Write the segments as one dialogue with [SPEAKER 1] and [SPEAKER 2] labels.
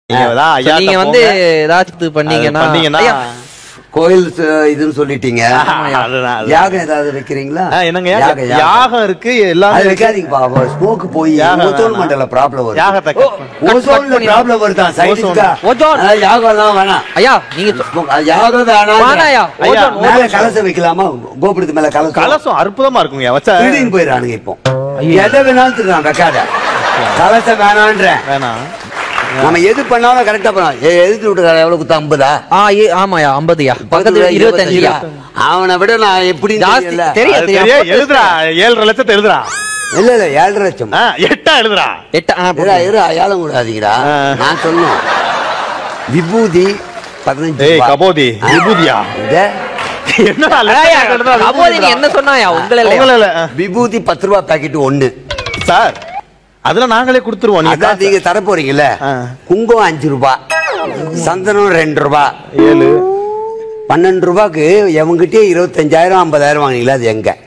[SPEAKER 1] நீங்க தான்
[SPEAKER 2] So,
[SPEAKER 1] ஐயாட்ட
[SPEAKER 2] நீங்க வந்து
[SPEAKER 1] போங்க.
[SPEAKER 2] ஏதாச்சும் இது பண்ணீங்கன்னா
[SPEAKER 1] அது பண்ணீங்கன்னா
[SPEAKER 2] ஐயா,
[SPEAKER 3] கோயில் ச- இதுன்னு சொல்லிட்டீங்க
[SPEAKER 1] அதுதான், அதுதான்.
[SPEAKER 3] யாகம் ஏதாவது வைக்கிறீங்களா
[SPEAKER 1] ஆ, என்னங்க
[SPEAKER 3] யாக,
[SPEAKER 1] யாகம்
[SPEAKER 3] யாகம்.
[SPEAKER 1] யாகம் இருக்கு எல்லாமே
[SPEAKER 3] அது
[SPEAKER 1] இருக்கு.
[SPEAKER 3] வைக்காதீங்கப்பா ஸ்மோக் போய்
[SPEAKER 1] யாகம்
[SPEAKER 3] ஓசோன்
[SPEAKER 1] வேணாம்.
[SPEAKER 3] மண்டல ப்ராப்ளம் வரும்
[SPEAKER 1] யாகத்தை cut பண்ணு.
[SPEAKER 3] ஓசோன்ல ப்ராப்ளம் வருதான் சைடுக்கா
[SPEAKER 2] ஓசோன்.
[SPEAKER 3] யாகம் எல்லாம் வேணாம்
[SPEAKER 2] ஐயா நீங்க சொ-
[SPEAKER 3] Smoke- அது யாகம் வேணாம்
[SPEAKER 2] வேணாயா
[SPEAKER 1] ஐயா,
[SPEAKER 2] ஓஜோன்,
[SPEAKER 3] மேல
[SPEAKER 2] ஓஜோன்.
[SPEAKER 3] கலசம் வைக்கலாமா கோபுரத்து மேல கலசம்
[SPEAKER 1] கலசம் அற்புதமா இருக்குங்க வச்சா
[SPEAKER 3] திருடின்னு போயிடறானுங்க இப்போ எதை வேணாலும் திருடான் வைக்காத கலசம் வேணான்றேன்
[SPEAKER 1] வேணாம்
[SPEAKER 3] நம்ம எது பண்ணாலும் கரெக்டா பண்ணலாம் ஏ, எதுக்கு விட்டு எவ்வளவு குத்தா ஐம்பதா
[SPEAKER 2] ஆ ஏ ஆமாயா ஐம்பதுயா பக்கத்துல இருபத்தஞ்சுயா
[SPEAKER 3] அவனை விட நான் எப்படி
[SPEAKER 2] ஜாஸ்தி
[SPEAKER 3] தெரியல
[SPEAKER 2] தெரியும்
[SPEAKER 1] அது
[SPEAKER 2] தெரியும்
[SPEAKER 1] தெரியும், எழுதுறா ஏழரை லட்சத்தை எழுதுறா
[SPEAKER 3] இல்ல இல்ல ஏழரை லட்சம்
[SPEAKER 1] ஆ, எட்டா எழுதுறா
[SPEAKER 2] எட்டு ஆ,
[SPEAKER 3] இரு இரு அயாலம் கூடாதீங்கடா
[SPEAKER 1] ஆ.
[SPEAKER 3] நான் சொன்னோம் விபூதி பதினஞ்சு
[SPEAKER 1] ஏய்
[SPEAKER 3] ரூபா.
[SPEAKER 1] கபோதி
[SPEAKER 3] ஆ?
[SPEAKER 1] விபூதியா
[SPEAKER 3] இந்த
[SPEAKER 1] என்னடா
[SPEAKER 2] ஐயா,
[SPEAKER 1] லட்சம் எழுதுறா,
[SPEAKER 2] அப்போது நீ
[SPEAKER 1] விபூதிடா.
[SPEAKER 2] என்ன சொன்னாயா உங்களை இல்லையா?
[SPEAKER 1] உங்களை இல்ல. ஆ.
[SPEAKER 3] விபூதி பத்து ரூபா பாக்கெட் ஒண்ணு
[SPEAKER 1] சார் அதுல நாங்களே கொடுத்துருவோம் நீங்க
[SPEAKER 3] அதான்
[SPEAKER 1] காசு.
[SPEAKER 3] நீங்க தர போறீங்கல்ல
[SPEAKER 1] ஆ.
[SPEAKER 3] குங்குமம் அஞ்சு ரூபா சந்தனம் ரெண்டு ரூபா
[SPEAKER 1] ஏழு
[SPEAKER 3] பன்னெண்டு ரூபாய்க்கு எவங்கிட்டே இருபத்தஞ்சாயிரம் ஐம்பதாயிரம் வாங்கினீங்களா அது எங்க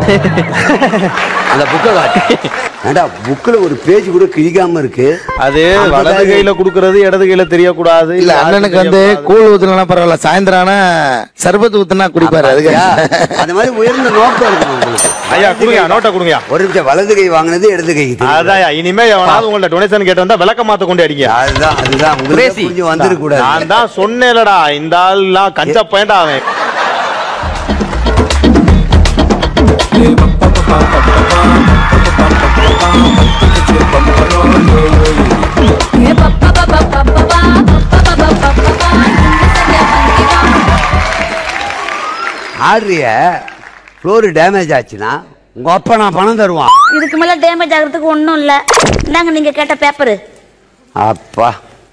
[SPEAKER 3] அந்த புக்கை காட்டு ஏண்டா புக்கில் ஒரு பேஜ் கூட கிழிக்காம இருக்கு
[SPEAKER 1] அது
[SPEAKER 3] ஐம்பதாயிரம்.
[SPEAKER 1] வலது கையில குடுக்கறது இடது கையில தெரியக்கூடாது
[SPEAKER 4] இல்ல
[SPEAKER 1] யாருக்கும்
[SPEAKER 4] அண்ணனுக்கு வந்து
[SPEAKER 1] தெரியக்கூடாது.
[SPEAKER 4] கூழ் ஊத்துனா பரவாயில்ல சாயந்தரம் ஆனா சர்பத் ஊத்துனா குடிப்பாரு அதுக்கு
[SPEAKER 3] ஐயா, அந்த மாதிரி உயர்ந்த நோக்கம் இருக்கணும் உங்களுக்கு
[SPEAKER 1] ஐயா கொடுங்க நோட்டை கொடுங்க
[SPEAKER 3] ஒரு நிமிஷம் வலது கை வாங்கினது இடது கை
[SPEAKER 1] அதான் இனிமே எவனாவது உங்கள்ட்ட டொனேஷன் கேட்டு வந்தா விளக்க மாத்த கொண்டு அடிங்க
[SPEAKER 3] அதுதான் அதுதான் உங்களுக்கு
[SPEAKER 2] Crazy.
[SPEAKER 3] கொஞ்சம் வந்துட கூடாது
[SPEAKER 1] நான் தான் சொன்னேன்லடா இந்த ஆள்லாம் கஞ்ச பயன்டா அவன்
[SPEAKER 3] ஆடுறிய ஃப்ளோர் டேமேஜ் ஆச்சுன்னா உங்க அப்பா நான் பணம் தருவான்
[SPEAKER 5] இதுக்கு மேல டேமேஜ் ஆகிறதுக்கு ஒண்ணும் இல்ல இந்தாங்க நீங்க கேட்ட பேப்பரு
[SPEAKER 3] அப்பா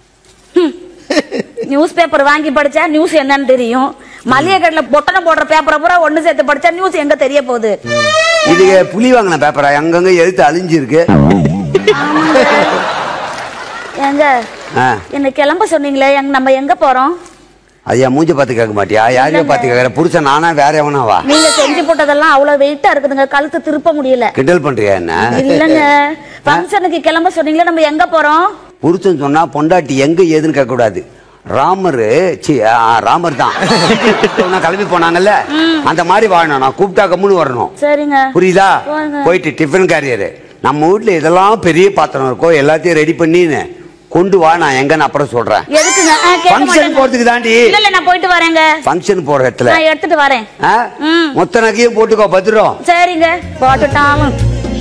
[SPEAKER 5] நியூஸ் பேப்பர் வாங்கி படிச்சா நியூஸ் என்னன்னு தெரியும் மளிகை கடையில பொட்டணம் போடுற பேப்பரை பூரா ஒண்ணு சேர்த்து படிச்சா நியூஸ் எங்க தெரிய போகுது
[SPEAKER 3] இது புலி வாங்கின பேப்பரா அங்கங்க எழுத்து அழிஞ்சிருக்கு
[SPEAKER 5] எங்க
[SPEAKER 3] ஆ,
[SPEAKER 5] என்ன கிளம்ப சொன்னீங்களே எங்க நம்ம எங்க போறோம்
[SPEAKER 3] அது என் மூஞ்ச பார்த்து கேட்க மாட்டியா யாரையும் பார்த்து கேட்கற புருஷன் நானா வேற எவனாவா
[SPEAKER 5] நீங்க செஞ்சு போட்டதெல்லாம் அவ்வளவு வெயிட்டா இருக்குதுங்க கழுத்து திருப்ப முடியல
[SPEAKER 3] கிண்டல் பண்றியா என்ன
[SPEAKER 5] இல்லங்க ஃபங்க்ஷனுக்கு கிளம்ப சொன்னீங்களே நம்ம எங்க போறோம்
[SPEAKER 3] புருஷன் சொன்னா பொண்டாட்டி எங்க ஏதுன்னு கேட்க கூடாது ராமர் சி ஆ, ராமர் தான் சொன்னா கிளம்பி போனாங்கல்ல அந்த மாதிரி வாழணும் நான் கூப்பிட்டா கம்முன்னு வரணும்
[SPEAKER 5] சரிங்க
[SPEAKER 3] புரியுதா
[SPEAKER 5] போங்க.
[SPEAKER 3] போயிட்டு டிஃபன் கேரியர் நம்ம வீட்ல இதெல்லாம் பெரிய பாத்திரம் இருக்கும் எல்லாத்தையும் ரெடி பண்ணி கொண்டு வா நான் எங்கன்னு அப்புறம் சொல்றேன்
[SPEAKER 5] எதுக்குங்க ஆ, கேட்க
[SPEAKER 3] ஃபங்க்ஷன்
[SPEAKER 5] மாட்டேங்க.
[SPEAKER 3] போறதுக்கு தாண்டி
[SPEAKER 5] இல்ல இல்ல நான் போயிட்டு வரேங்க
[SPEAKER 3] ஃபங்க்ஷன் போற இடத்துல
[SPEAKER 5] நான் எடுத்துட்டு வரேன்
[SPEAKER 3] ஆ?
[SPEAKER 5] ம்.
[SPEAKER 3] மொத்த நகையும் போட்டுக்கோ பத்திரம்
[SPEAKER 5] சரிங்க போட்டுட்டாலும்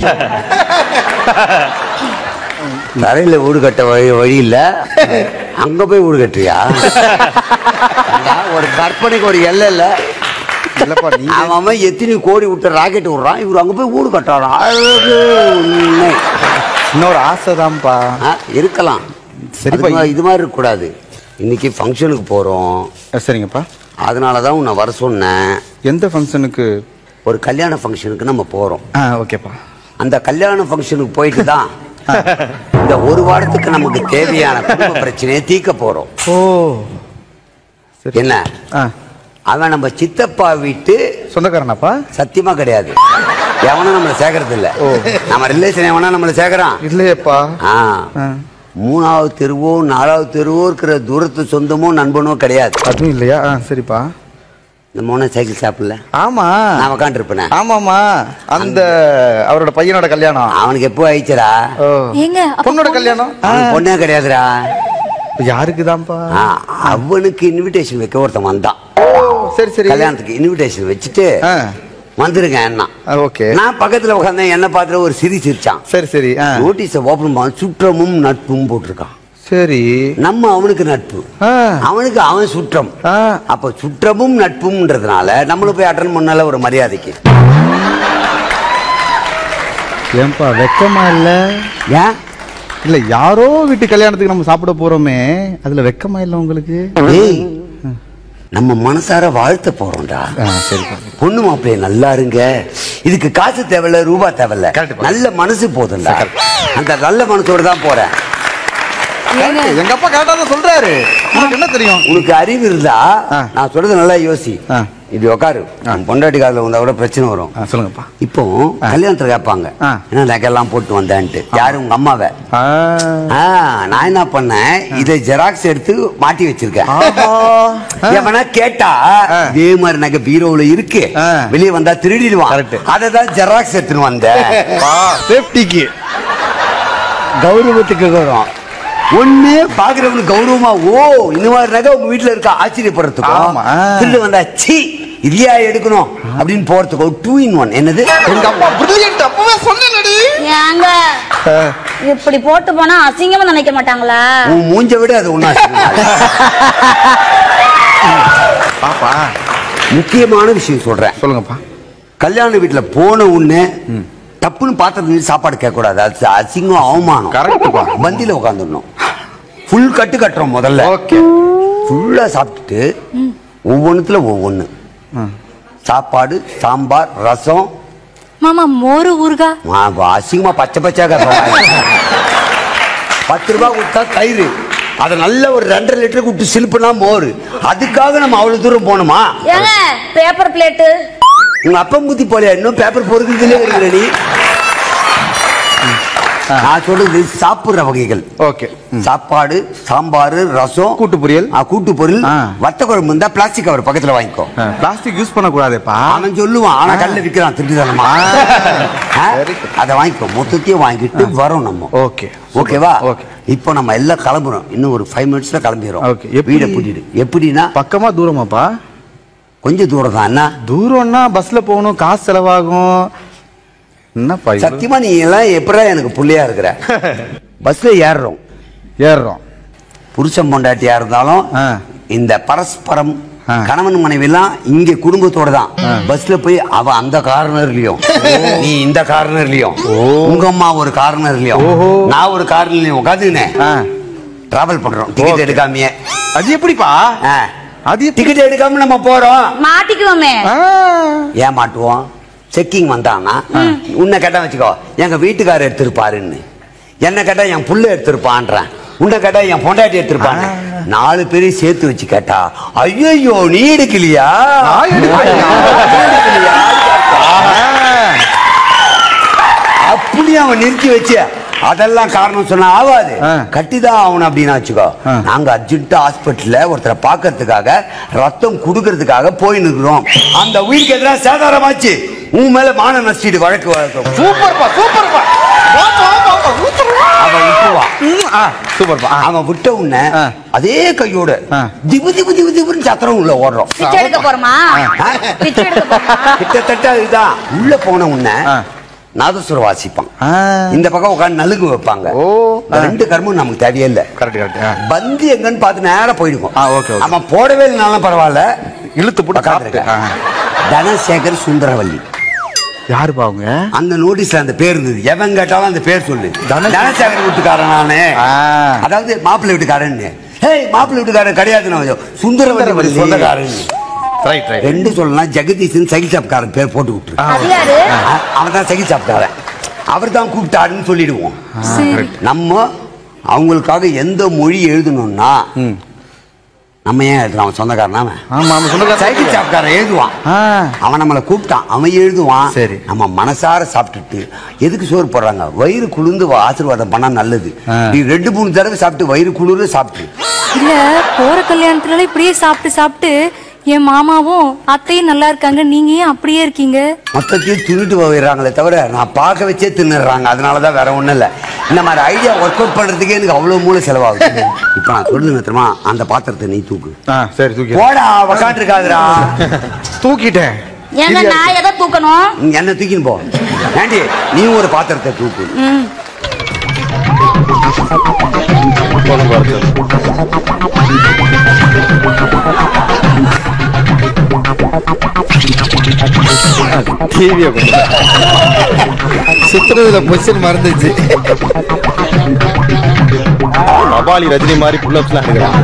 [SPEAKER 3] தரையில வீடு கட்ட வழி வழி இல்ல அங்க போய் வீடு கட்டுறியா ஏண்டா, ஒரு கற்பனைக்கு ஒரு எல்லை இல்ல
[SPEAKER 4] இல்லப்பா நீ
[SPEAKER 3] அவன் அவன் எத்தனை கோடி விட்ட ராக்கெட் விடுறான் இவர் அங்க போய் வீடு கட்டுறான் அழகு உண்மை.
[SPEAKER 4] இன்னொரு ஆசைதான்ப்பா
[SPEAKER 3] ஆ, இருக்கலாம்
[SPEAKER 4] சரிப்பா.
[SPEAKER 3] அது மா- இது மாதிரி இருக்கக்கூடாது இன்னைக்கு ஃபங்க்ஷனுக்கு போறோம்
[SPEAKER 4] அஹ், சரிங்கப்பா
[SPEAKER 3] அதனால தான் உன்னை வர சொன்னேன்
[SPEAKER 4] எந்த ஃபங்க்ஷனுக்கு
[SPEAKER 3] ஒரு கல்யாண ஃபங்க்ஷனுக்கு நம்ம போறோம்
[SPEAKER 4] ஆ ஓகேப்பா
[SPEAKER 3] அந்த கல்யாண ஃபங்க்ஷனுக்கு போயிட்டு தான் இந்த ஒரு வாரத்துக்கு நமக்கு தேவையான குடும்ப பிரச்சனையை தீர்க்க போறோம்
[SPEAKER 4] ஓ சரி
[SPEAKER 3] என்ன
[SPEAKER 4] ஆ
[SPEAKER 3] அவன் நம்ம சித்தப்பா வீட்டு
[SPEAKER 4] சொந்தக்காரனாப்பா
[SPEAKER 3] சத்தியமா கிடையாது எவனும் நம்மளை சேர்க்கறது இல்ல நம்ம ரிலேஷன் எவனா நம்மளை சேர்க்கறான்
[SPEAKER 4] இல்லையேப்பா
[SPEAKER 3] ஆ.
[SPEAKER 4] ஆ.
[SPEAKER 3] மூணாவது தெருவோ நாலாவது தெருவோ இருக்கிற தூரத்து சொந்தமோ நண்பனோ கிடையாது
[SPEAKER 4] அதுவும் இல்லையா ஆ சரிப்பா
[SPEAKER 3] இந்த மோன சைக்கிள் ஷாப்ல
[SPEAKER 4] ஆமா
[SPEAKER 3] நான் உட்காந்துருப்பேன்
[SPEAKER 4] ஆமாமா அந்த அவரோட பையனோட கல்யாணம்
[SPEAKER 3] அவனுக்கு எப்போ ஆயிடுச்சுடா
[SPEAKER 4] ஓ
[SPEAKER 5] ஏங்க அப்ப
[SPEAKER 4] பொண்ணோட கல்யாணம் ஆ,
[SPEAKER 3] அவனுக்கு பொண்ணே கிடையாதுடா
[SPEAKER 4] யாருக்குதான்ப்பா
[SPEAKER 3] ஆ, அவனுக்கு இன்விடேஷன் வைக்க ஒருத்தன் வந்தான்
[SPEAKER 4] சரி சரி
[SPEAKER 3] கல்யாணத்துக்கு இன்விடேஷன் வச்சுட்டு
[SPEAKER 4] ஆ
[SPEAKER 3] வந்துருங்க என்ன
[SPEAKER 4] ஆ, ஓகே
[SPEAKER 3] நான் பக்கத்துல உட்காந்தேன் என்ன பார்த்துட்டு ஒரு சிரி சிரிச்சான்
[SPEAKER 4] சரி சரி ஆ
[SPEAKER 3] நோட்டீஸை ஓபன் பண்ண சுற்றமும் நட்பும் போட்டிருக்கான்
[SPEAKER 4] சரி
[SPEAKER 3] நம்ம அவனுக்கு நட்பு
[SPEAKER 4] ஆ
[SPEAKER 3] அவனுக்கு அவன் சுற்றம்
[SPEAKER 4] ஆ
[SPEAKER 3] அப்ப சுற்றமும் நட்பும்ன்றதுனால நம்மளும் போய் அட்டன் பண்ணல ஒரு மரியாதைக்கு
[SPEAKER 4] ஏன்பா வெக்கமா இல்ல
[SPEAKER 3] ஏன்
[SPEAKER 4] இல்ல யாரோ வீட்டு கல்யாணத்துக்கு நம்ம சாப்பிட போறோமே அதுல வெக்கமா இல்ல உங்களுக்கு
[SPEAKER 3] ஏய் நம்ம மனசார வாழ்த்த போறோம்டா
[SPEAKER 4] ஆ, சரிப்பா
[SPEAKER 3] பொண்ணு மாப்பிள்ளைய நல்லா இருங்க இதுக்கு காசு தேவையில்ல ரூபா தேவையில்ல நல்ல மனசு போதும்டா அந்த நல்ல மனசோட தான் போறேன்
[SPEAKER 4] எங்க அப்பா கரெக்டா தான் சொல்றாரு உனக்கு என்ன தெரியும்
[SPEAKER 3] உனக்கு அறிவு இருந்தா
[SPEAKER 4] ஆ.
[SPEAKER 3] நான் சொல்றது நல்லா யோசி
[SPEAKER 4] ஆ.
[SPEAKER 3] இது உட்காரு உன் பொண்டாட்டி காலில் வந்தா கூட பிரச்சனை வரும்
[SPEAKER 4] ஆ, சொல்லுங்கப்பா
[SPEAKER 3] இப்போ கல்யாணத்துல கேட்பாங்க
[SPEAKER 4] ஆ.
[SPEAKER 3] என்ன நகையெல்லாம் போட்டு வந்தேன்ட்டு யாரு உங்க அம்மாவை
[SPEAKER 4] ஆ.
[SPEAKER 3] ஆ, நான் என்ன பண்ணேன் இதை ஜெராக்ஸ் எடுத்து மாட்டி வச்சிருக்கேன் எவனா கேட்டா
[SPEAKER 4] ஆ.
[SPEAKER 3] இதே மாதிரி நகை பீரோவுல இருக்கு
[SPEAKER 4] ஆ.
[SPEAKER 3] வெளியே வந்தா திருடிடுவான்
[SPEAKER 4] Correct.
[SPEAKER 3] அதை தான் ஜெராக்ஸ் எடுத்துன்னு வந்தேன்
[SPEAKER 4] சேஃப்டிக்கு
[SPEAKER 3] கௌரவத்துக்கு கௌரவம் ஒண்ணு பாக்குறவனுக்கு கௌரவமா ஓ இந்த மாதிரி நகை உங்க வீட்டுல இருக்கா ஆச்சரியப்படுறதுக்கும்
[SPEAKER 4] ஆமா.
[SPEAKER 3] திருடு வந்தா சி இல்லையா எடுக்கணும் அப்படின்னு போறதுக்கு டூ இன் ஒன் என்னது
[SPEAKER 4] எங்க அப்பா பிரில்லியன்ட் அப்பவே சொன்னேன்டி
[SPEAKER 5] ஏங்க இப்படி போட்டு போனா அசிங்கமா நினைக்க மாட்டாங்களா
[SPEAKER 3] உன் மூஞ்ச விட அது ஒண்ணா
[SPEAKER 4] பாப்பா
[SPEAKER 3] முக்கியமான விஷயம் சொல்றேன்
[SPEAKER 4] சொல்லுங்கப்பா
[SPEAKER 3] கல்யாண வீட்டுல போன உடனே டப்புன்னு பாத்திரத்துல சாப்பாடு கேட்க கூடாது அது அசிங்கம் அவமானம்
[SPEAKER 4] கரெக்ட்பா
[SPEAKER 3] பந்தியில உட்காந்துடணும் ஃபுல் கட்டு கட்டுறோம் முதல்ல
[SPEAKER 4] ஓகே
[SPEAKER 3] ஃபுல்லா சாப்பிட்டுட்டு ஒவ்வொன்றுத்துல ஒவ்வொன்று சாப்பாடு சாம்பார் ரசம்
[SPEAKER 6] மாமா மோரு ஊறுகா
[SPEAKER 3] ஆ, அசிங்கமா பச்சை பச்சையா கட்டுறோம் பத்து ரூபாய் கொடுத்தா தயிர் அதை நல்ல ஒரு ரெண்டரை லிட்டருக்கு விட்டு சிலுப்புனா மோர் அதுக்காக நம்ம அவ்வளவு தூரம் போகணுமா
[SPEAKER 5] ஏங்க பேப்பர் பிளேட்டு
[SPEAKER 3] உங்க அப்பம் புத்தி போல இன்னும் பேப்பர் பொறுக்கிறதுலே இருக்கிற நீ நான் சொல்றது சாப்பிடுற வகைகள்
[SPEAKER 4] ஓகே
[SPEAKER 3] சாப்பாடு சாம்பார் ரசம்
[SPEAKER 4] கூட்டு பொரியல்.
[SPEAKER 3] ஆ, கூட்டு பொரியல்
[SPEAKER 4] ஆ.
[SPEAKER 3] வத்த குழம்பு இருந்தா பிளாஸ்டிக் கவர் பக்கத்துல வாங்கிக்கோ
[SPEAKER 4] பிளாஸ்டிக் யூஸ் பண்ணக்கூடாதுப்பா
[SPEAKER 3] அவன் சொல்லுவான் ஆனா கல்ல விக்கிறான் திருட்டுதனமா ஆ? அதை வாங்கிக்கோ மொத்தத்தையும் வாங்கிட்டு வரோம் நம்ம
[SPEAKER 4] ஓகே
[SPEAKER 3] ஓகேவா
[SPEAKER 4] ஓகே
[SPEAKER 3] இப்போ நம்ம எல்லாம் கிளம்புறோம் இன்னும் ஒரு ஃபைவ் மினிட்ஸ்ல கிளம்பிடுறோம்
[SPEAKER 4] Okay. எப்படி?
[SPEAKER 3] வீடை பூட்டிட்டு எப்படின்னா
[SPEAKER 4] பக்கமா தூரமாப்பா
[SPEAKER 3] கொஞ்சம் தூரம் தான் என்ன
[SPEAKER 4] தூரம்னா பஸ்ல போகணும் காசு செலவாகும் என்னப்பா இவ்வளவு?
[SPEAKER 3] சத்தியமா நீ எல்லாம் எப்படா எனக்கு புள்ளையா இருக்கிற பஸ்ல ஏறுறோம்
[SPEAKER 4] ஏறுறோம்
[SPEAKER 3] புருஷன் பொண்டாட்டியா இருந்தாலும்
[SPEAKER 4] ஆ.
[SPEAKER 3] இந்த பரஸ்பரம்
[SPEAKER 4] ஆ.
[SPEAKER 3] கணவன் மனைவி எல்லாம் இங்க குடும்பத்தோட தான் பஸ்ல போய் அவ அந்த கார்னர்லயும் நீ இந்த கார்னர்லயும் உங்க அம்மா ஒரு கார்னர்லயும்
[SPEAKER 4] ஓஹோ.
[SPEAKER 3] நான் ஒரு கார்னர்லயும் உட்காந்துனேன்
[SPEAKER 4] ஆ.
[SPEAKER 3] டிராவல் பண்றோம் டிக்கெட்
[SPEAKER 4] Okay.
[SPEAKER 3] எடுக்காமயே
[SPEAKER 4] அது எப்படிப்பா அது எப்படி?
[SPEAKER 3] டிக்கெட் எடுக்காம நம்ம போறோம்
[SPEAKER 5] மாட்டிக்குவோமே
[SPEAKER 4] ஆ.
[SPEAKER 3] ஏமாட்டுவோம் செக்கிங் வந்தான்னா உன்னை கேட்டா வச்சுக்கோ எங்க வீட்டுக்காரர் எடுத்திருப்பாருன்னு என்ன கேட்டா என் புள்ள எடுத்திருப்பான்றேன் உன்னை கேட்டா என் பொண்டாட்டி எடுத்திருப்பான்னு நாலு பேரையும் சேர்த்து வச்சு கேட்டா ஐயோ நீ எடுக்கலையா
[SPEAKER 4] நான் எடுக்கலையா?
[SPEAKER 3] நீ எடுக்கலையா?
[SPEAKER 4] ஆ.
[SPEAKER 3] அப்படி அவன் நிறுத்தி வச்சு அதெல்லாம் காரணம் சொன்னா ஆகாது
[SPEAKER 4] ஆ.
[SPEAKER 3] கட்டிதான் ஆகணும் அப்படின்னு வச்சுக்கோ
[SPEAKER 4] ஆ.
[SPEAKER 3] நாங்க அர்ஜென்ட் ஹாஸ்பிட்டல்ல ஒருத்தரை பார்க்கறதுக்காக ரத்தம் குடுக்கறதுக்காக போய் நிற்கிறோம் அந்த உயிருக்கு எதிராக சேதாரமாச்சு உன் மேல மான நஷ்டீடு வழக்கு வழக்கம்
[SPEAKER 4] சூப்பர்ப்பா சூப்பர்ப்பா வாப்பா, வாப்பா, சூப்பர்ப்பா.
[SPEAKER 3] அவன் விட்டுருவான்
[SPEAKER 4] ம், ஆ, சூப்பர்ப்பா ஆ.
[SPEAKER 3] அவன் விட்ட உடனே
[SPEAKER 4] ஆ.
[SPEAKER 3] அதே கையோட
[SPEAKER 4] ஆ.
[SPEAKER 3] திபு திபு திபு திபுன்னு சத்திரம் உள்ள ஓடுறோம்
[SPEAKER 5] பிச்சை எடுக்க போறோமா பிச்சை எடுக்க போறோமா
[SPEAKER 3] கிட்டத்தட்ட அதுதான் உள்ள போன உடனே
[SPEAKER 4] ஆ.
[SPEAKER 3] நாதஸ்வரம் வாசிப்பான்
[SPEAKER 4] ஆ.
[SPEAKER 3] இந்த பக்கம் உட்காந்து நலுங்கு வைப்பாங்க
[SPEAKER 4] ஓ.
[SPEAKER 3] இந்த ரெண்டு கர்மம் நமக்கு தேவையில்லை
[SPEAKER 4] கரெக்ட் கரெக்ட் ஆ.
[SPEAKER 3] பந்தி எங்கன்னு பார்த்து நேரா போயிடுவோம்
[SPEAKER 4] ஆ, okay, okay.
[SPEAKER 3] அவன் போடவே இல்லைனாலும் பரவாயில்ல
[SPEAKER 4] இழுத்து போட்டு சாப்பிட்டு
[SPEAKER 3] உட்காந்துருக்க தனசேகர் சுந்தரவல்லி
[SPEAKER 4] யாருப்பா அவங்க
[SPEAKER 3] அந்த நோட்டீஸ்ல அந்த பேர் இருந்தது எவன் கேட்டாலும் அந்த பேர் சொல்லு
[SPEAKER 4] தன-
[SPEAKER 3] தனசேகர் வீட்டுக்காரன் நானு
[SPEAKER 4] ஆ.
[SPEAKER 3] அதாவது மாப்பிள்ளை வீட்டுக்காரன் ஹேய் மாப்பிள்ளை வீட்டுக்காரன் கிடையாது நான் சுந்தரவல்லி
[SPEAKER 4] சுந்தரவல்லி.
[SPEAKER 3] சொந்தக்காரன்
[SPEAKER 4] ரைட் ரைட்
[SPEAKER 3] ரெண்டு சொல்லலாம் ஜெகதீசன் சைக்கிள் ஷாப்காரன் பேர் போட்டு விட்டுரு
[SPEAKER 5] அது யாரு
[SPEAKER 3] அவன் தான் சைக்கிள் ஷாப்காரன் அவர் தான் கூப்பிட்டாருன்னு சொல்லிடுவோம்
[SPEAKER 6] சரி
[SPEAKER 3] நம்ம அவங்களுக்காக எந்த மொழி எழுதணும்னா நம்ம ஏன் எழுதுறோம் அவன் சொந்தக்காரன் அவன்
[SPEAKER 4] ஆமா ஆமா சொந்தக்கார
[SPEAKER 3] சைக்கிள் ஷாப்காரன் எழுதுவான்
[SPEAKER 4] ஆ.
[SPEAKER 3] அவன் நம்மளை கூப்பிட்டான் அவன் எழுதுவான்
[SPEAKER 4] சரி.
[SPEAKER 3] நம்ம மனசார சாப்பிட்டுட்டு எதுக்கு சோறு போடுறாங்க வயிறு குளிர்ந்து வா- ஆசீர்வாதம் பண்ணா நல்லது
[SPEAKER 4] ஆ.
[SPEAKER 3] நீ ரெண்டு மூணு தடவை சாப்பிட்டு வயிறு குளிர்ந்து சாப்பிட்டு
[SPEAKER 6] இல்ல போற கல்யாணத்துல இப்படியே சாப்பிட்டு சாப்பிட்டு என் மாமாவும் அத்தையும் நல்லா இருக்காங்க நீங்க ஏன் அப்படியே இருக்கீங்க
[SPEAKER 3] மொத்தத்தையும் தின்னுட்டு போயிடுறாங்களே தவிர நான் பார்க்க வச்சே தின்னுடுறாங்க அதனாலதான் வேற ஒண்ணும் இல்ல இந்த மாதிரி ஐடியா ஒர்க் அவுட் பண்றதுக்கே எனக்கு அவ்வளவு மூளை செலவாகுது இப்ப நான் சொல்லுங்க தெரியுமா அந்த பாத்திரத்தை நீ தூக்கு
[SPEAKER 4] ஆ சரி தூக்கி
[SPEAKER 3] போடா உக்காண்டு இருக்காதுடா
[SPEAKER 4] தூக்கிட்டேன்
[SPEAKER 5] ஏங்க நான் எதை தூக்கணும்
[SPEAKER 3] நீ என்ன தூக்கின்னு போ ஏண்டி நீ ஒரு பாத்திரத்தை தூக்கு
[SPEAKER 4] டிவியை சுத்துறதுல பொசிஷன் மறந்துச்சு
[SPEAKER 1] கபாலி ரஜினி மாதிரி புல்லப்ஸ்லாம் எடுக்கிறான்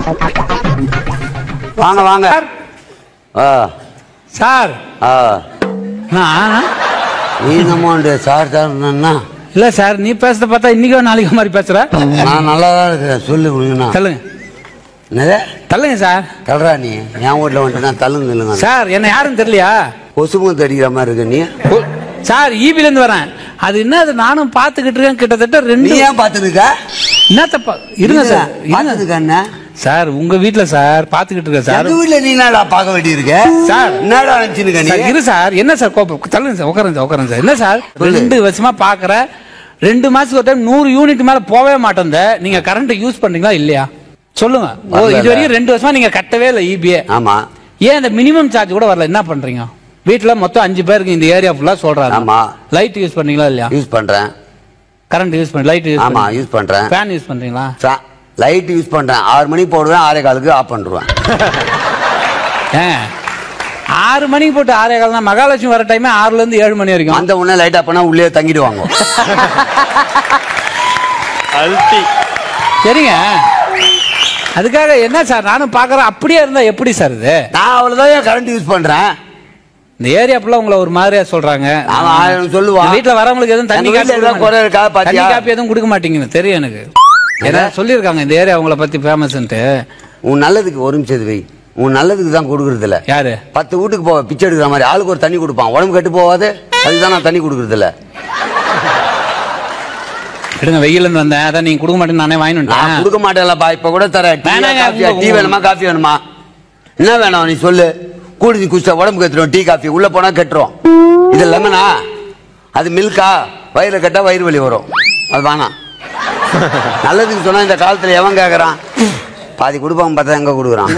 [SPEAKER 3] வாங்க வாங்க ஆ
[SPEAKER 7] சார்
[SPEAKER 3] ஆ
[SPEAKER 7] நான்
[SPEAKER 3] நீ நம்ம சார் சார்னா
[SPEAKER 7] இல்ல சார் நீ பேசுறத பார்த்தா இன்னைக்கோ நாளைக்கு மாதிரி பேசுற
[SPEAKER 3] நான் நல்லா தான் இருக்கிறேன் சொல்லு முடியும்னா
[SPEAKER 7] சொல்லுங்க
[SPEAKER 3] என்னது
[SPEAKER 7] தள்ளுங்க சார்
[SPEAKER 3] தள்ளுறா நீ என் வீட்டில் வந்துட்டு தள்ளுங்க இல்லைங்க
[SPEAKER 7] சார் என்ன யாருன்னு தெரியலையா
[SPEAKER 3] கொசுமுகத்து அடிக்கிற மாதிரி இருக்கு நீ
[SPEAKER 7] ஓ, சார் ஈபில இருந்து வரேன் அது என்ன அது நானும் பாத்துக்கிட்டு இருக்கேன் கிட்டத்தட்ட
[SPEAKER 3] நீ
[SPEAKER 7] ரெண்டு
[SPEAKER 3] ஏன் பார்த்துருக்க
[SPEAKER 7] என்னத்தப்பா இருங்க சார் இருங்க
[SPEAKER 3] பார்த்துருக்க என்ன
[SPEAKER 7] சார் உங்க வீட்ல சார் பாத்துக்கிட்டு இருக்கேன் சார்
[SPEAKER 3] எங்க வீட்டுல நீ என்னடா பார்க்க வேண்டியிருக்க
[SPEAKER 7] சார்.
[SPEAKER 3] என்னடா நினைச்சுருக்க
[SPEAKER 7] சார்
[SPEAKER 3] நீ
[SPEAKER 7] இரு சார் என்ன சார் கோபம் தள்ளுங்க சார் உட்காருங்க சார் உட்காருங்க சார் என்ன சார்
[SPEAKER 3] சொல்லு.
[SPEAKER 7] ரெண்டு வருஷமா பாக்குறேன் ரெண்டு மாசத்துக்கு ஒரு டைம் நூறு யூனிட் மேல போகவே மாட்டேன் நீங்க கரண்ட் யூஸ் பண்றீங்களா இல்லையா சொல்லுங்க ஓ
[SPEAKER 3] வரல.
[SPEAKER 7] இது வரைக்கும் ரெண்டு வருஷமா நீங்க கட்டவே இல்லை இபிஏ
[SPEAKER 3] ஆமா
[SPEAKER 7] ஏன் இந்த மினிமம் சார்ஜ் கூட வரல என்ன பண்றீங்க வீட்ல மொத்தம் அஞ்சு பேருக்கு இந்த ஏரியா ஃபுல்லா சொல்றாங்க
[SPEAKER 3] ஆமா.
[SPEAKER 7] லைட் யூஸ் பண்றீங்களா இல்லையா
[SPEAKER 3] யூஸ் பண்றேன்
[SPEAKER 7] கரண்ட் யூஸ் பண்ணி லைட் யூஸ்
[SPEAKER 3] ஆமா யூஸ் பண்றேன்
[SPEAKER 7] ஃபேன் யூஸ் பண்றீங்களா
[SPEAKER 3] லைட் யூஸ் பண்றேன் ஆறு மணிக்கு போடுவேன் ஆறே காலுக்கு ஆஃப் பண்ணிடுவேன்
[SPEAKER 7] ஏன் ஆறு மணிக்கு போட்டு ஆறே கால்னா மகாலட்சுமி வர டைமே ஆறுல இருந்து ஏழு மணி வரைக்கும்
[SPEAKER 3] அந்த உடனே லைட் ஆஃப் பண்ணா உள்ளே தங்கிடுவாங்க
[SPEAKER 1] அல்டி
[SPEAKER 7] சரிங்க அதுக்காக என்ன சார் நானும் பாக்குறேன் அப்படியே இருந்தா எப்படி சார் இது
[SPEAKER 3] நான் அவ்வளவுதான் கரண்ட் யூஸ் பண்றேன்
[SPEAKER 7] இந்த ஏரியா ஃபுல்லா உங்களை ஒரு மாதிரியா சொல்றாங்க
[SPEAKER 3] அவன் ஆயிரம் சொல்லுவான்.
[SPEAKER 7] இந்த வீட்ல வரவங்களுக்கு எதுவும் தண்ணி
[SPEAKER 3] எங்க வீட்ல
[SPEAKER 7] காப்பி
[SPEAKER 3] ஏதாவது குறை இருக்கா,
[SPEAKER 7] கொடுக்க
[SPEAKER 3] பாத்தியா?
[SPEAKER 7] தண்ணி காப்பி எதுவும் கொடுக்க மாட்டீங்கன்னு தெரியும் எனக்கு ஏன்னா சொல்லியிருக்காங்க இந்த ஏரியா உங்களை பத்தி ஃபேமஸ்ன்ட்டு
[SPEAKER 3] உன் நல்லதுக்கு ஒரு நிமிஷம் இது வை உன் நல்லதுக்கு தான் கொடுக்கறது இல்ல
[SPEAKER 7] யாரு
[SPEAKER 3] பத்து வீட்டுக்கு போவ பிச்சை எடுக்கிற மாதிரி ஆளுக்கு ஒரு தண்ணி கொடுப்பான் உடம்பு கெட்டு போவாது அதுதான் நான் தண்ணி கொடுக்கறது இல்ல
[SPEAKER 7] எடுங்க வெயில இருந்து வந்தேன் அதான் நீங்க கொடுக்க மாட்டேன்னு நானே வாங்கி
[SPEAKER 3] நான்
[SPEAKER 7] வந்துட்டேன்
[SPEAKER 3] கொடுக்க மாட்டேன்லப்பா இப்ப கூட தரேன்
[SPEAKER 7] வேணாங்க, உங்க-
[SPEAKER 3] டீ வேணுமா காஃபி வேணுமா என்ன வேணும் நீ சொல்லு கூடி குடிச்சா உடம்பு கெத்துரும் டீ காஃபி உள்ள போனா கெட்டுரும் இது லெமனா அது மில்கா வயிறு கட்டா வயிறு வலி வரும் அது வேணாம் நல்லதுக்கு சொன்னா இந்த காலத்துல எவன் கேக்குறான் பாதி கொடுப்பாங்க பார்த்தா எங்க கொடுக்குறான்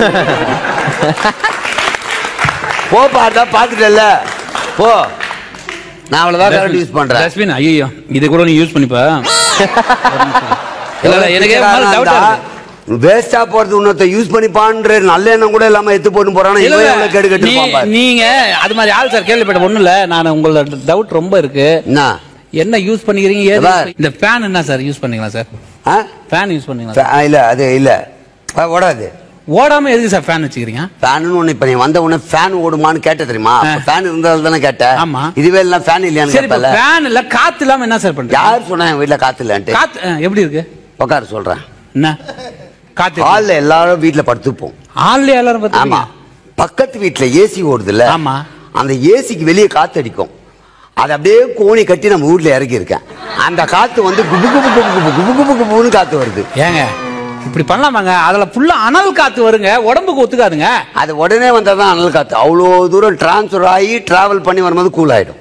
[SPEAKER 3] போ பார்த்தா பாத்துட்டல போ நான் அவ்வளவுதான் கரண்ட் யூஸ் பண்றேன்
[SPEAKER 7] டஸ்ட்பின் ஐயோ இது கூட நீ யூஸ் பண்ணிப்பா இல்ல இல்ல எனக்கு டவுட்டா இருக்கு
[SPEAKER 3] வேஸ்டா போறது இன்னொருத்த யூஸ் பண்ணிப்பான்ற நல்ல எண்ணம் கூட இல்லாம எத்து போட்டு போறானா
[SPEAKER 7] இல்ல,
[SPEAKER 3] இவன்
[SPEAKER 7] இல்ல.
[SPEAKER 3] எவ்வளவு கேடு கட்டு
[SPEAKER 7] நீ-
[SPEAKER 3] பாரு
[SPEAKER 7] நீங்க அது மாதிரி ஆள் சார் கேள்விப்பட்ட ஒண்ணு இல்ல நான் உங்களோட டவுட் ரொம்ப இருக்கு
[SPEAKER 3] என்ன
[SPEAKER 7] என்ன யூஸ் பண்ணிக்கிறீங்க ஏது
[SPEAKER 3] அதான்.
[SPEAKER 7] use பண்ணி- இந்த ஃபேன் என்ன சார் யூஸ் பண்ணீங்களா சார்
[SPEAKER 3] ஆ?
[SPEAKER 7] ஃபேன் யூஸ் பண்ணீங்களா
[SPEAKER 3] ஃபே- ஆ, இல்ல அது இல்ல ஆ, ஓடாது
[SPEAKER 7] ஓடாம எதுக்கு சார் ஃபேன் வச்சுக்கிறீங்க
[SPEAKER 3] ஃபேனு ஒண்ணு இப்ப நீ வந்த உடனே ஃபேன் ஓடுமான்னு கேட்ட தெரியுமா
[SPEAKER 7] ஆ.
[SPEAKER 3] ஃபேன் இருந்தாலும் தானே கேட்ட
[SPEAKER 7] ஆமா.
[SPEAKER 3] இதுவே எல்லாம் ஃபேன் இல்லையான்னு
[SPEAKER 7] சரி இப்ப
[SPEAKER 3] கேட்பல
[SPEAKER 7] ஃபேன் இல்ல காத்து இல்லாம என்ன சார் பண்றீங்க
[SPEAKER 3] யார் சொன்னா என் வீட்டுல காத்து இல்லன்ட்டு
[SPEAKER 7] காத்து ஆ, எப்படி இருக்கு
[SPEAKER 3] உட்கார சொல்றேன்
[SPEAKER 7] என்ன காத்து
[SPEAKER 3] ஹால்ல எல்லாரும் வீட்டுல படுத்துப்போம்
[SPEAKER 7] ஆள்ல எல்லாரும்
[SPEAKER 3] ஆமா
[SPEAKER 7] பாத்தீங்க
[SPEAKER 3] பக்கத்து வீட்டுல ஏசி ஓடுதுல்ல
[SPEAKER 7] ஆமா.
[SPEAKER 3] அந்த ஏசிக்கு வெளியே காத்து அடிக்கும் அது அப்படியே கோணி கட்டி நம்ம வீட்ல இறக்கி இருக்கேன் அந்த காத்து வந்து குபு குபு குபு குபு குபு குபு குபுன்னு காத்து வருது
[SPEAKER 7] ஏங்க இப்படி பண்ணலாமாங்க அதுல ஃபுல்லா அனல் காத்து வருங்க உடம்புக்கு ஒத்துக்காதுங்க
[SPEAKER 3] அது உடனே வந்தால் தான் அனல் காத்து அவ்வளோ தூரம் டிரான்ஸ்ஃபர் ஆகி டிராவல் பண்ணி வரும்போது கூல் ஆயிடும்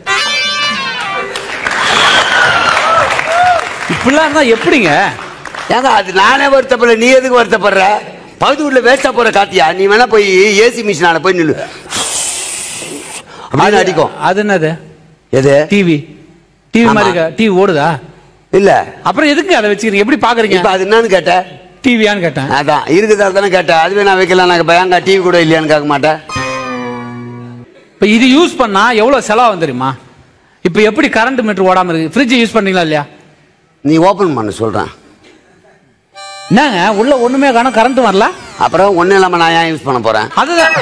[SPEAKER 7] இப்படிலாம் இருந்தா எப்படிங்க
[SPEAKER 3] ஏங்க அது நானே வருத்தப்படல நீ எதுக்கு வருத்தப்படுற பகுதி வீட்டில் வேஸ்டா போற காத்தியா நீ வேணா போய் ஏசி மிஷினால போய் நில்லு அப்படின்னு அடிக்கும்
[SPEAKER 7] அது என்னது
[SPEAKER 3] எது
[SPEAKER 7] டிவி டிவி
[SPEAKER 3] ஆமா.
[SPEAKER 7] மாதிரி டிவி ஓடுதா
[SPEAKER 3] இல்ல
[SPEAKER 7] அப்புறம் எதுக்கு அதை வச்சுக்கிறீங்க எப்படி பாக்குறீங்க
[SPEAKER 3] இப்ப அது என்னன்னு கேட்ட
[SPEAKER 7] டிவியான்னு கேட்டேன்
[SPEAKER 3] அதான் இருக்குதால தானே கேட்டேன் அதுவே நான் வைக்கலாம் நான் பயங்க டிவி கூட இல்லையான்னு கேட்க மாட்டேன்
[SPEAKER 7] இப்ப இது யூஸ் பண்ணா எவ்வளவு செலவாகும் தெரியுமா இப்ப எப்படி கரண்ட் மீட்டர் ஓடாம இருக்கு ஃப்ரிட்ஜ் யூஸ் பண்ணீங்களா இல்லையா
[SPEAKER 3] நீ ஓபன் பண்ண சொல்றேன்
[SPEAKER 7] என்னங்க உள்ள ஒண்ணுமே காணும் கரண்ட் வரல
[SPEAKER 3] அப்புறம் ஒண்ணும் இல்லாம நான் ஏன் யூஸ் பண்ண போறேன்
[SPEAKER 7] அதுதான்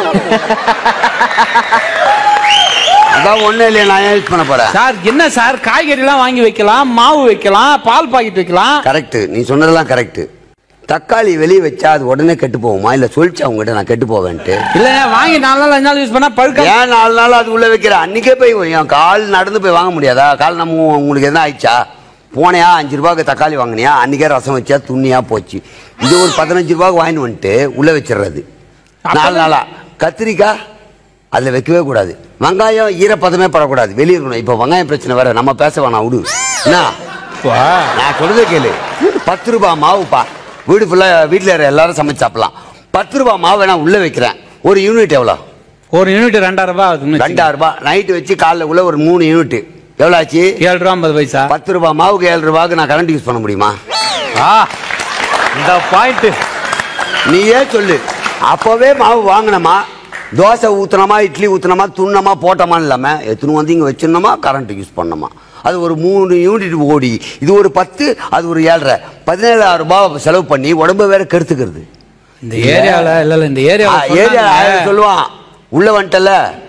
[SPEAKER 3] அதான் ஒண்ணும் இல்லையா நான் ஏன் யூஸ் பண்ண போறேன்
[SPEAKER 7] சார் என்ன சார் காய்கறி எல்லாம் வாங்கி வைக்கலாம் மாவு வைக்கலாம் பால் பாக்கெட் வைக்கலாம்
[SPEAKER 3] கரெக்ட் நீ சொன்னதெல்லாம் கரெக்ட் தக்காளி வெளியே வச்சா அது உடனே கெட்டு போகுமா இல்ல சொல்லிச்சு அவங்ககிட்ட நான் கெட்டு போவேன்ட்டு
[SPEAKER 7] இல்லங்க வாங்கி நாலு நாள் அஞ்சு நாள் யூஸ் பண்ணா பழுக்க
[SPEAKER 3] ஏன் நாலு நாள் அது உள்ள வைக்கிற அன்னைக்கே போய் என் கால் நடந்து போய் வாங்க முடியாதா கால் நம்ம உங்களுக்கு எதுனா ஆயிடுச்சா போனையா அஞ்சு ரூபாய்க்கு தக்காளி வாங்கினியா அன்னைக்கே ரசம் வச்சா துண்ணியா போச்சு இது ஒரு பதினஞ்சு ரூபாய்க்கு வாங்கிட்டு வந்துட்டு உள்ள வச்சிடுறது நாலு நாளா கத்திரிக்காய் அதுல வைக்கவே கூடாது வெங்காயம் ஈரப்பதமே படக்கூடாது வெளியே இருக்கணும் இப்போ வெங்காயம் பிரச்சனை வேற நம்ம பேச வேணாம் விடு என்ன நான் சொல்றதே கேளு பத்து ரூபாய் மாவுப்பா வீடு ஃபுல்லா வீட்டில் இருக்கிற எல்லாரும் சமைச்சு சாப்பிடலாம் பத்து ரூபாய் மாவு வேணா உள்ள வைக்கிறேன் ஒரு யூனிட் எவ்வளோ
[SPEAKER 7] ஒரு யூனிட் ரெண்டாயிரம் ரூபாய் ஆகுதுன்னு வச்சுக்கோங்க.
[SPEAKER 3] ரெண்டாயிரம் ரூபாய் நைட்டு வச்சு காலைல உள்ள ஒரு மூணு யூனிட் எவ்வளோ ஆச்சு
[SPEAKER 7] ஏழு ரூபா ஐம்பது பைசா
[SPEAKER 3] பத்து ரூபாய் மாவுக்கு ஏழு ரூபாய்க்கு நான் கரண்ட் யூஸ் பண்ண முடியுமா
[SPEAKER 1] ஆ இந்த பாயிண்ட்
[SPEAKER 3] நீயே சொல்லு அப்போவே மாவு வாங்கினோமா தோசை ஊத்துனோமா இட்லி ஊத்துனோமா துண்ணமா போட்டோமான்னு இல்லாம எத்தனை வந்து இங்கே வச்சிருந்தோமா கரண்ட் யூஸ் பண்ணோமா அது ஒரு மூணு யூனிட் ஓடி இது ஒரு பத்து அது ஒரு ஏழரை பதினேழாயிரம் ரூபாய் செலவு பண்ணி உடம்ப வேற கெடுத்துக்கிறது
[SPEAKER 7] இந்த ஏரியால இல்ல இல்ல இந்த
[SPEAKER 3] ஆ,
[SPEAKER 7] ஏரியால
[SPEAKER 3] ஏரியா ஆயிரம் சொல்லுவான் உள்ள வந்துட்டல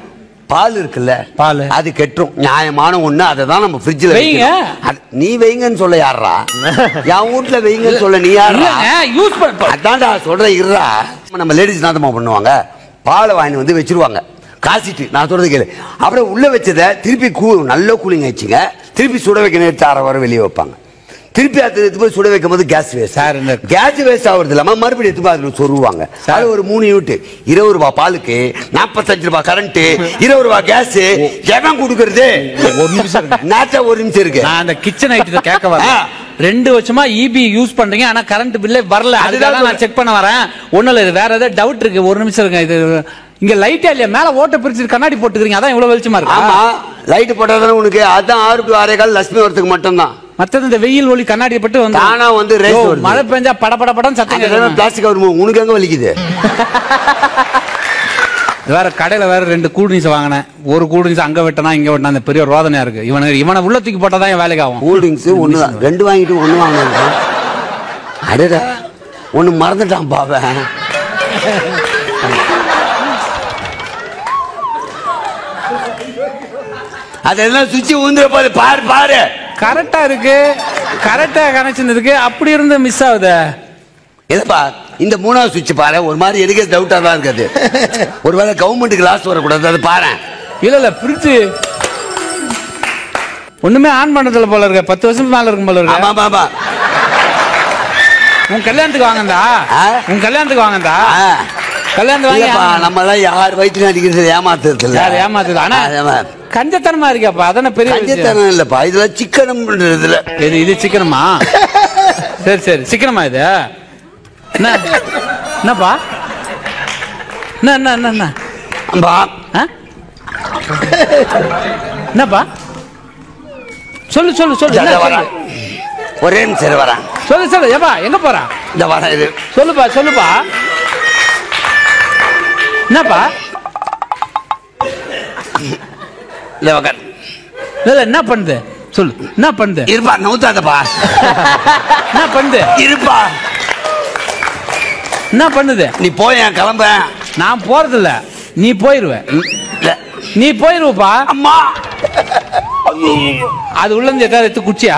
[SPEAKER 3] பால் இருக்குல்ல
[SPEAKER 7] பாலு.
[SPEAKER 3] அது கெட்டுரும் நியாயமான ஒண்ணு அதை தான் நம்ம ஃப்ரிட்ஜில்
[SPEAKER 7] வைங்க.
[SPEAKER 3] நீ வைங்கன்னு சொல்ல யாரா என் வீட்ல வைங்கன்னு சொல்ல நீ யாரா
[SPEAKER 7] இல்லைங்க யூஸ் பண்ண
[SPEAKER 3] அதான்டா சொல்றேன் இருடா நம்ம லேடிஸ் நாதமா பண்ணுவாங்க பாலை வாங்கி வந்து வச்சிருவாங்க காசிட்டு நான் சொல்றது கேளு அப்புறம் உள்ள வச்சதை திருப்பி கூ நல்ல கூலிங் ஆயிடுச்சுங்க திருப்பி சுட வைக்க நேரத்து அரை வர வெளியே வைப்பாங்க திருப்பி அது எடுத்து போய் சுட வைக்கும் போது கேஸ் வேஸ்ட்
[SPEAKER 7] சார், இந்த-
[SPEAKER 3] கேஸ் வேஸ்ட் ஆகுறது இல்லாம மறுபடியும் எடுத்து போய் அதுல சொருவாங்க அது ஒரு மூணு யூனிட் இருபது ரூபாய் பாலுக்கு நாற்பத்தஞ்சு ரூபாய் கரண்ட் இருபது ரூபாய் கேஸ் எவன் கொடுக்கறது
[SPEAKER 7] ஒரு நிமிஷம் இருங்க.
[SPEAKER 3] நாச்சா ஒரு நிமிஷம் இருக்கு
[SPEAKER 7] நான் அந்த கிச்சன் ஐட்டத்தை கேட்க வரேன்
[SPEAKER 3] ஆ.
[SPEAKER 7] ரெண்டு வருஷமா இபி யூஸ் பண்றீங்க ஆனா கரண்ட் பில்லே வரல அதுக்காக நான்
[SPEAKER 3] சொல்றேன்.
[SPEAKER 7] செக் பண்ண வரேன் ஒண்ணும் இல்ல இது வேற ஏதாவது டவுட் இருக்கு ஒரு நிமிஷம் இருங்க இது இங்க லைட்டா இல்லையா மேல ஓட்ட பிரிச்சு கண்ணாடி போட்டுக்கிறீங்க அதான் இவ்வளவு வெளிச்சமா
[SPEAKER 3] ஆமா
[SPEAKER 7] இருக்கு
[SPEAKER 3] லைட் போட்டாதானே உனக்கு அதான் ஆறு டு ஆறே கால் லட்சுமி வரத்துக்கு மட்டும்தான்
[SPEAKER 7] மத்தது இந்த வெயில் ஒளி கண்ணாடி பட்டு வந்து
[SPEAKER 3] தானா வந்து race
[SPEAKER 7] யோ,
[SPEAKER 3] வருது.
[SPEAKER 7] மழை பெஞ்சா பட பட படம் சத்தம்
[SPEAKER 3] அந்த
[SPEAKER 7] கேட்குது.
[SPEAKER 3] பிளாஸ்டிக் கவர் உனக்கு எங்க வலிக்குது
[SPEAKER 7] வேற கடையில வேற ரெண்டு கூல் ட்ரிங்க்ஸ் வாங்கினேன் ஒரு கூல் ட்ரிங்க்ஸ் அங்க வெட்டனா இங்க வெட்டினா அந்த பெரிய ரோதனையா இருக்கு இவனை இவனை உள்ள தூக்கி போட்டா தான் என் வேலைக்கு ஆகும்
[SPEAKER 3] கூல் ட்ரிங்க்ஸ் ஒண்ணு தான் ரெண்டு வாங்கிட்டு ஒண்ணு வாங்கினான் அடடா ஒண்ணு மறந்துட்டான் பாவன் அதெல்லாம் சுவிட்ச் ஊந்துற பாரு பாரு பாரு
[SPEAKER 7] கரெக்டா இருக்கு கரெக்டா கனெக்ஷன் இருக்கு அப்படி இருந்து மிஸ் ஆகுது
[SPEAKER 3] எதப்பா இந்த மூணாவது சுவிட்ச் பாரு ஒரு மாதிரி எடுக்க டவுட்டா தான் இருக்காது ஒருவேளை கவர்மெண்ட்டுக்கு லாஸ் வரக்கூடாது அதை பாரு
[SPEAKER 7] இல்ல இல்ல ஃப்ரிட்ஜ் ஒண்ணுமே ஆன் பண்ணதில்ல போல இருக்க பத்து வருஷம் மேல இருக்கும் போல
[SPEAKER 3] ஆமா
[SPEAKER 7] இருக்கு
[SPEAKER 3] ஆமா ஆமா
[SPEAKER 7] உன் கல்யாணத்துக்கு வாங்கந்தா
[SPEAKER 3] ஆ?
[SPEAKER 7] உன் கல்யாணத்துக்கு வாங்கந்தா
[SPEAKER 3] ஆ.
[SPEAKER 7] கல்யாணத்துக்கு
[SPEAKER 3] இல்லப்பா
[SPEAKER 7] வாங்கி
[SPEAKER 3] நம்ம எல்லாம் யார் வயிற்று அடிக்கிறது ஏமாத்துறது இல்ல
[SPEAKER 7] யார் ஏமாத்துது ஆனா
[SPEAKER 3] ஆமா.
[SPEAKER 7] கஞ்சத்தனமா இருக்கப்பா அதானே பெரிய விஷயம்.
[SPEAKER 3] கஞ்சத்தனம் இல்லப்பா இதெல்லாம் சிக்கனம் பண்றதுல
[SPEAKER 7] இது இது சிக்கனமா சரி சரி சிக்கனமா இது என்ன என்னப்பா என்ன என்ன என்ன என்ன
[SPEAKER 3] பா
[SPEAKER 7] ஆ? என்னப்பா சொல்லு சொல்லு சொல்லு
[SPEAKER 3] இந்த
[SPEAKER 7] என்ன
[SPEAKER 3] வரேன்.
[SPEAKER 7] சொல்லு?
[SPEAKER 3] ஒரே நிமிஷம் இரு வரேன்
[SPEAKER 7] சொல்லு சொல்லு ஏப்பா எங்க போறா
[SPEAKER 3] இந்த வரேன் இது
[SPEAKER 7] சொல்லுப்பா சொல்லுப்பா என்னப்பா
[SPEAKER 3] இந்த உக்கார்.
[SPEAKER 7] இல்ல இல்ல, என்ன பண்ணுது சொல்லு என்ன பண்ணுது
[SPEAKER 3] இருப்பா நவுத்தாதப்பா
[SPEAKER 7] என்ன பண்ணுது
[SPEAKER 3] இருப்பா
[SPEAKER 7] என்ன பண்ணுது
[SPEAKER 3] நீ போய் என் கிளம்ப
[SPEAKER 7] நான் போறது இல்ல நீ போயிருவ
[SPEAKER 3] ம், இல்ல.
[SPEAKER 7] நீ போயிருவப்பா
[SPEAKER 3] அம்மா
[SPEAKER 7] அது உள்ள இருந்து எதாவது எடுத்து குச்சியா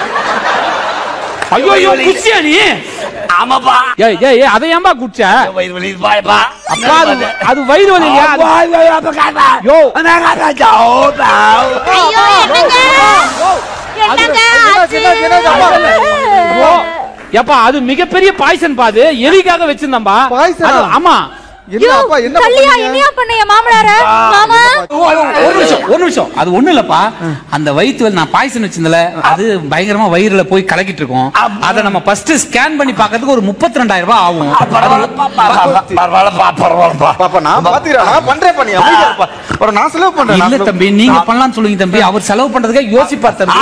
[SPEAKER 7] ஐயோ ஐயோ குச்சியா நீ
[SPEAKER 3] ஆமாப்பா
[SPEAKER 7] ஏய் ஏய் ஏய், அதை ஏன்பா குச்சா
[SPEAKER 3] வயிறு வலி பாயப்பா
[SPEAKER 7] அப்பா அது அது வயிறு வலி இல்லையா அது- யோ.
[SPEAKER 5] ஐயோ என்னங்க என்னங்க ஆச்சு?
[SPEAKER 7] ஓ, ஏப்பா அது மிகப்பெரிய பாய்சன் பா அது எலிக்காக வச்சிருந்தாம்பா
[SPEAKER 4] Poison ஆ?
[SPEAKER 7] அது- ஆமா
[SPEAKER 4] என்ன அப்பா என்ன
[SPEAKER 6] கல்லியா
[SPEAKER 4] பண்ணீங்க?
[SPEAKER 6] என்னையா பண்ண என் மாமனார மாமா
[SPEAKER 7] ஒரு நிமிஷம் ஒரு நிமிஷம் அது ஒண்ணு இல்லப்பா அந்த வயிற்று வலி நான் பாய்சன் வச்சிருந்தல அது பயங்கரமா வயிறுல போய் கலக்கிட்டு இருக்கோம் அதை நம்ம ஃபர்ஸ்ட் ஸ்கேன் பண்ணி பார்க்கிறதுக்கு ஒரு முப்பத்தி ரெண்டாயிரம் ரூபாய் ஆகும்
[SPEAKER 4] பாப்பா நான் பாத்துக்கிறேன் நான் பண்றேன் பண்ணி அமைதியா இருப்பா அப்புறம் நான் செலவு பண்றேன்
[SPEAKER 7] இல்ல
[SPEAKER 4] நான்
[SPEAKER 7] தம்பி நீங்க பண்ணலாம்னு சொல்லுங்க தம்பி அவர் செலவு பண்றதுக்கே யோசிப்பார் தம்பி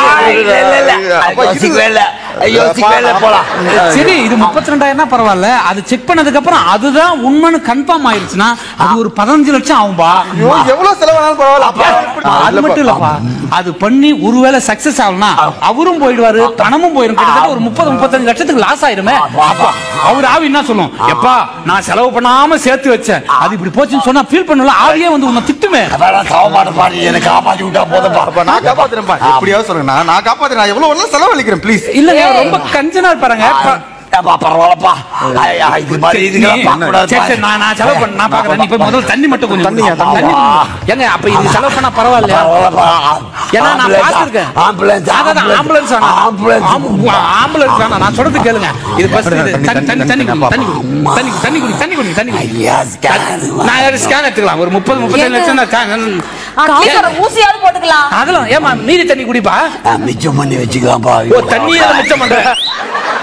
[SPEAKER 7] சரி இது முப்பத்தி ரெண்டாயிரம் பரவாயில்ல அது செக் பண்ணதுக்கு அப்புறம் அதுதான் உண்மைன்னு கன்ஃபார்ம் ஆயிருச்சுன்னா அது ஒரு பதினஞ்சு லட்சம் ஆகும்பா
[SPEAKER 4] ஐயோ, எவ்வளவு செலவானாலும் பரவாயில்ல அப்பா, இப்படி-
[SPEAKER 7] அது மட்டும் இல்லப்பா அது பண்ணி ஒருவேளை சக்சஸ் ஆகலனா அவரும் போயிடுவாரு பணமும் போயிடும் கிட்டத்தட்ட ஒரு முப்பது முப்பத்தஞ்சு லட்சத்துக்கு லாஸ் ஆயிருமே அப்பா அவர் ஆவி என்ன சொல்லும் எப்பா நான் செலவு பண்ணாம சேர்த்து வச்சேன் அது இப்படி போச்சுன்னு சொன்னா ஃபீல் பண்ணல ஆவியே வந்து உன்னை திட்டுமே
[SPEAKER 3] எனக்கு காப்பாத்தி விட்டா போதும்பா
[SPEAKER 4] அப்பா, நான் காப்பாத்துறேன்ப்பா எப்படியாவது சொல்லுங்க நான் நான் காப்பாத்துறேன் நான் எவ்வளவு வேணாலும் செலவழிக்கிறேன் ப்ளீஸ்
[SPEAKER 7] இல்லங்க ரொம்ப கஞ்சனா இருப்பாருங்க ப-
[SPEAKER 3] ஏப்பா, பரவாயில்லப்பா ஐயா, இது மாதிரி இதுக்கெல்லாம்
[SPEAKER 7] நீ-
[SPEAKER 3] பார்க்கக்கூடாது.
[SPEAKER 7] சரி, சரி, நான் நான் செலவு பண்ண நான் பாக்குறேன் நீ போய் முதல்ல தண்ணி மட்டும் கொஞ்சம்
[SPEAKER 4] தண்ணியா,
[SPEAKER 7] குடி.
[SPEAKER 4] தண்ணி.
[SPEAKER 7] தண்ணி ஏங்க அப்ப இது செலவு பண்ணா பரவாயில்லையா
[SPEAKER 3] பரவாயில்லப்பா.
[SPEAKER 7] ஏன்னா நான்
[SPEAKER 3] ஆம்புலன்ஸ்,
[SPEAKER 7] பார்த்திருக்கேன்.
[SPEAKER 3] ஆம்புலன்ஸ்,
[SPEAKER 7] அதான் ஆம்புலன்ஸ் வேணாம்.
[SPEAKER 3] ஆம்புலன்ஸ்.
[SPEAKER 7] ஆம்பு- ஆம்புலன்ஸ் வேணாம். நான் சொல்றது கேளுங்க. இது first இது
[SPEAKER 4] தண்ணி,
[SPEAKER 7] தண்ணி- தண்ணி- தண்ணி குடி, தண்ணி குடி,
[SPEAKER 3] அம்மா.
[SPEAKER 7] தண்ணி குடி, தண்ணி குடி, தண்ணி குடி, தண்ணி குடி.
[SPEAKER 3] ஐயா, scan.
[SPEAKER 7] நான் ஒரு scan எடுத்துக்கலாம். ஒரு முப்பது, முப்பத்தஞ்சு லட்சம் தான் scan.
[SPEAKER 5] அட்லீஸ்ட் ஒரு ஊசியாவது போட்டுக்கலாம்
[SPEAKER 7] அதெல்லாம் ஏமா மீதி தண்ணி குடிப்பா
[SPEAKER 3] ஆ, மிச்சம் பண்ணி வச்சுக்கலாம்ப்பா
[SPEAKER 7] ஓ தண்ணியை மிச்சம் பண்ற